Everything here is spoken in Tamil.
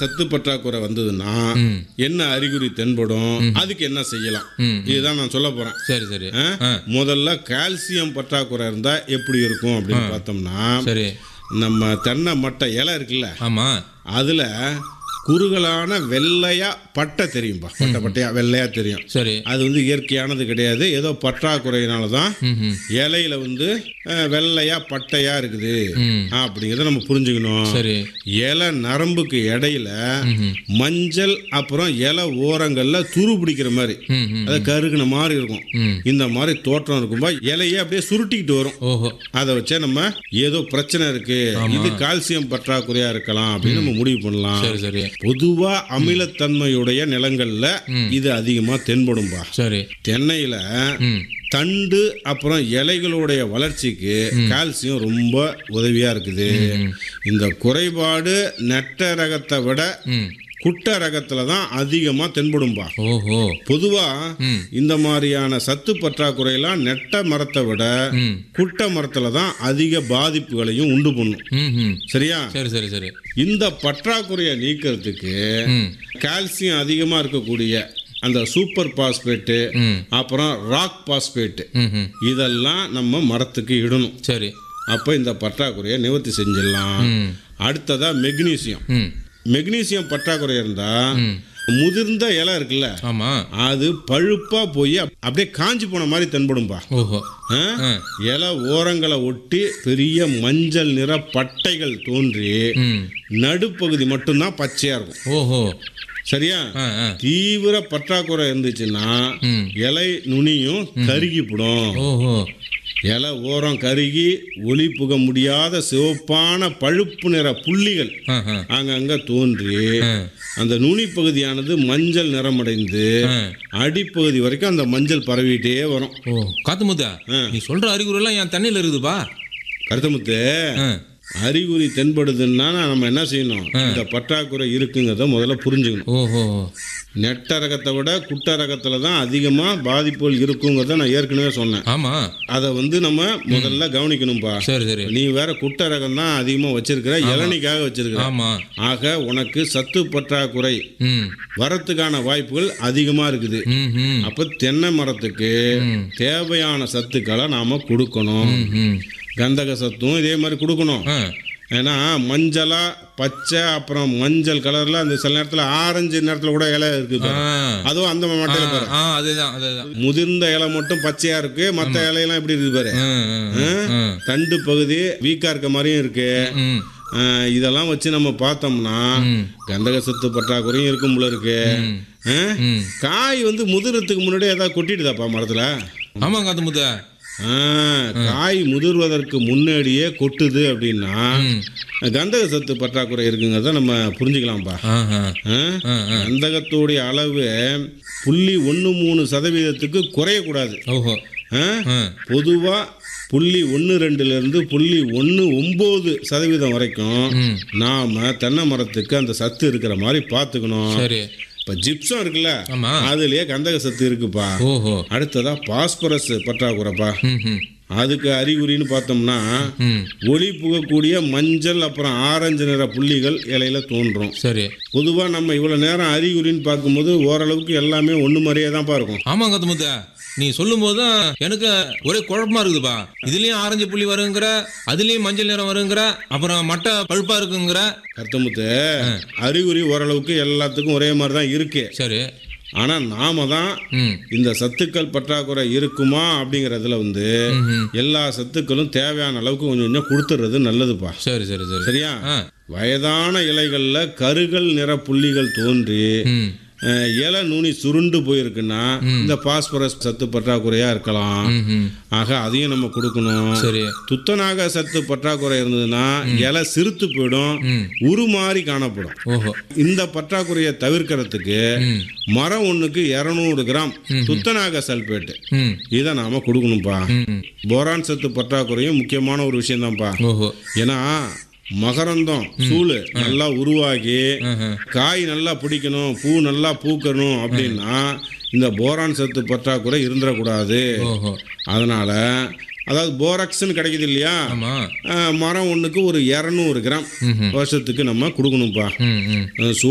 சத்து பற்றாக்குறை வந்ததுன்னா ம் என்ன அறிகுறி தென்படும் அதுக்கு என்ன செய்யலாம் ம். இதுதான் நான் சொல்ல போறேன் சரி சரி ஆ? ஆ முதல்ல கால்சியம் பற்றாக்குறை இருந்தா எப்படி இருக்கும் அப்படின்னு பார்த்தோம்னா சரி நம்ம தென்னை மட்டை இலை இருக்குல்ல ஆமா அதுல குறுகலான வெள்ளையா பட்டை தெரியும்பா பட்டை பட்டையா வெள்ளையா தெரியும் சரி அது வந்து இயற்கையானது கிடையாது ஏதோ பற்றாக்குறையினால தான் ம் ம் இலையில வந்து அஹ், வெள்ளையா பட்டையா இருக்குது ம் அப்படிங்கிறத நம்ம புரிஞ்சுக்கணும் சரி இலை நரம்புக்கு இடையில ம் மஞ்சள் அப்புறம் இலை ஓரங்கள்ல துரு பிடிக்கிற மாதிரி ம் ம் அதை கருகுன மாதிரி இருக்கும் ம் இந்த மாதிரி தோற்றம் இருக்கும்போது இலையே அப்படியே சுருட்டிக்கிட்டு வரும் ஓஹோ அதை வச்சே நம்ம ஏதோ பிரச்சனை இருக்கு இது கால்சியம் பற்றாக்குறையா இருக்கலாம் அப்படின்னு நம்ம முடிவு பண்ணலாம் சரி சரி பொதுவா அமிலத்தன்மையுடைய நிலங்கள்ல இது அதிகமா தென்படும்பா சரி தென்னையில ம் தண்டு அப்புறம் இலைகளுடைய வளர்ச்சிக்கு கால்சியம் ரொம்ப உதவியா இருக்குது இந்த குறைபாடு நெட்ட ரகத்தை விட ம் குட்ட ரகத்துல தான் அதிகமா தென்படும்பா ஓஹோ பொதுவா ம் இந்த மாதிரியான சத்து பற்றாக்குறையெல்லாம் நெட்ட மரத்தை விட ம் குட்ட மரத்துல தான் அதிக பாதிப்புகளையும் உண்டு பண்ணும் ம் ம் சரியா சரி சரி சரி இந்த பற்றாக்குறையை நீக்கிறதுக்கு ம் கால்சியம் அதிகமா இருக்கக்கூடிய அந்த சூப்பர் பாஸ்பேட்டு ம் அப்புறம் ராக் பாஸ்பேட்டு ம் ம் இதெல்லாம் நம்ம மரத்துக்கு இடணும் சரி அப்போ இந்த பற்றாக்குறையை நிவர்த்தி செஞ்சிடலாம் ம் அடுத்ததா மெக்னீசியம் ம் மெக்னீசியம் பற்றாக்குறை இருந்தா ம் முதிர்ந்த இலை இருக்குல்ல ஆமா அது பழுப்பா போய் அப்- அப்படியே காஞ்சி போன மாதிரி தென்படும்பா ஓஹோ ஆ? ஆ இலை ஓரங்களை ஒட்டி பெரிய மஞ்சள் நிற பட்டைகள் தோன்றி ம் நடுப்பகுதி மட்டும்தான் பச்சையா இருக்கும் ஓஹோ சரியா ஆ ஆ தீவிர பற்றாக்குறை இருந்துச்சுன்னா ம் இலை நுனியும் கருகிப்படும் ஓஹோ இலை ஓரம் கருகி ஒளி புக முடியாத சிவப்பான பழுப்பு நிற புள்ளிகள் ஆ ஆ அங்கங்க தோன்றி ஆ அந்த நுனி பகுதியானது மஞ்சள் நிறமடைந்து ஆ. அடிப்பகுதி வரைக்கும் அந்த மஞ்சள் பரவிட்டே வரும் ஓ காத்து முத்தா நீ சொல்ற அறிகுறி எல்லாம் என் தண்ணியில இருக்குதுப்பா கருத்தமுத்து ஆ அறிகுறி தென்படுதுன்னா நம்ம என்ன செய்யணும் இந்த பற்றாக்குறை இருக்குங்கிறத முதல்ல புரிஞ்சுக்கணும் ஓஹோ நெட்ட ரகத்தை விட குட்ட ரகத்துல தான் அதிகமா பாதிப்புகள் இருக்குங்கிறத நான் ஏற்கனவே சொன்னேன் ஆமா அதை வந்து நம்ம முதல்ல கவனிக்கணும்பா சரி சரி நீ வேற குட்ட ரகம் தான் அதிகமா வச்சிருக்கிற இளநிக்காக வச்சிருக்கிற ஆமா ஆக உனக்கு சத்து பற்றாக்குறை ம் வரத்துக்கான வாய்ப்புகள் அதிகமா இருக்குது ம் ம் அப்ப தென்னை மரத்துக்கு ம். தேவையான சத்துக்களை நாம கொடுக்கணும் ம், ம் கந்தக சத்தும் இதே மாதிரி கொடுக்கணும் ஆ ஏன்னா மஞ்சளா பச்சை அப்புறம் மஞ்சள் கலர்ல அந்த சில நேரத்துல ஆரஞ்சு நேரத்துல கூட இலை இருக்குது ஆ பாரு. அதுவும் அந்த மாட்டையில பாரு ஆ அதேதான் அதேதான் முதிர்ந்த இலை மட்டும் பச்சையா இருக்கு மத்த இலையெல்லாம் எப்படி இருக்குது பாரு ஆ, ஆ, ஆ. தண்டு பகுதி வீக்கா இருக்க மாதிரியும் இருக்கு ம் ஆஹ் இதெல்லாம் வச்சு நம்ம பார்த்தோம்னா ம். கந்தக சத்து பற்றாக்குறையும் இருக்கும் போல இருக்கு ம். ஆஹ்? ம் காய் வந்து முதிர்றதுக்கு முன்னாடி ஏதாவது கொட்டிடுதாப்பா மரத்துல ஆமா காத்து முத்தா ஆஹ், காய் முதிர்வதற்கு முன்னாடியே கொட்டுது அப்படின்னா ம் கந்தக சத்து பற்றாக்குறை இருக்குங்கிறத நம்ம புரிஞ்சுக்கலாம்ப்பா ஆஹா ஆஹ்? ஆ ஆ கந்தகத்தோடைய அளவு புள்ளி ஒன்று மூணு சதவீதத்துக்கு குறையக்கூடாது ஓஹோ ஆஹ்? ஆ பொதுவா புள்ளி ஒன்று ரெண்டுலேருந்து புள்ளி ஒன்று ஒம்பது சதவீதம் வரைக்கும் ம் நாம தென்னை மரத்துக்கு அந்த சத்து இருக்கிற மாதிரி பார்த்துக்கணும் சரி இப்போ ஜிப்சம் இருக்குல்ல ஆமா அதுலயே கந்தக சத்து இருக்குப்பா ஓஹோ அடுத்ததா பாஸ்பரஸ் பற்றாக்குறைப்பா ம் ம் அதுக்கு அறிகுறின்னு பார்த்தோம்னா ம் ஒளி புகக்கூடிய மஞ்சள் அப்புறம் ஆரஞ்சு நிற புள்ளிகள் இலையில தோன்றும் சரி பொதுவாக நம்ம இவ்வளோ நேரம் அறிகுறின்னு பார்க்கும்போது ஓரளவுக்கு எல்லாமே ஒன்று மாதிரியே தான்ப்பா இருக்கும் ஆமா காத்து முத்தா நீ சொல்லும் போதுதான் எனக்கு ஒரே குழப்பமா இருக்குதுப்பா இதுலயும் ஆரஞ்சு புள்ளி வருங்கிற அதுலயும் மஞ்சள் நிறம் வருங்கிற அப்புறம் மட்டை பழுப்பா இருக்குங்கிற கருத்தமுத்து அறிகுறி ஓரளவுக்கு எல்லாத்துக்கும் ஒரே மாதிரி தான் இருக்கு சரி ஆனால் நாம தான் ம் இந்த சத்துக்கள் பற்றாக்குறை இருக்குமா அப்படிங்கிறதுல வந்து ம், ம். எல்லா சத்துக்களும் தேவையான அளவுக்கு கொஞ்சம் கொஞ்சம் கொடுத்துறது நல்லதுப்பா சரி சரி சரி சரியா ஆ வயதான இலைகள்ல கருகள் நிற புள்ளிகள் தோன்றி ம் அஹ், இலை நுனி சுருண்டு போயிருக்குன்னா இந்த பாஸ்பரஸ் சத்து பற்றாக்குறையா இருக்கலாம் ம், ம் ஆக அதையும் நம்ம கொடுக்கணும் சரி துத்தநாக சத்து பற்றாக்குறை இருந்ததுன்னா இலை சிறுத்து போயிடும் ம் உருமாறி காணப்படும் ஓஹோ இந்த பற்றாக்குறையை தவிர்க்கிறதுக்கு ம் மரம் ஒண்ணுக்கு இரநூறு கிராம் துத்தநாக சல்பேட்டு ம் இதை நாம கொடுக்கணும்ப்பா ம் ம். போரான் சத்து பற்றாக்குறையும் முக்கியமான ஒரு விஷயம்தான்ப்பா ஓஹோ ஏன்னா மகரந்தம் சூளு நல்லா உருவாகி ஆஹா. காய் நல்லா பிடிக்கணும் பூ நல்லா பூக்கணும் அப்படின்னா இந்த போரான் சத்து பற்றாக்குறை இருந்துடக்கூடாது ஓஹோ அதனால அதாவது போராக்ஸ்ன்னு கிடைக்குது இல்லையா ஆமா அஹ், மரம் ஒன்றுக்கு ஒரு இரநூறு கிராம் ம் ம் வருஷத்துக்கு நம்ம கொடுக்கணும்ப்பா ம் ம் அஹ்,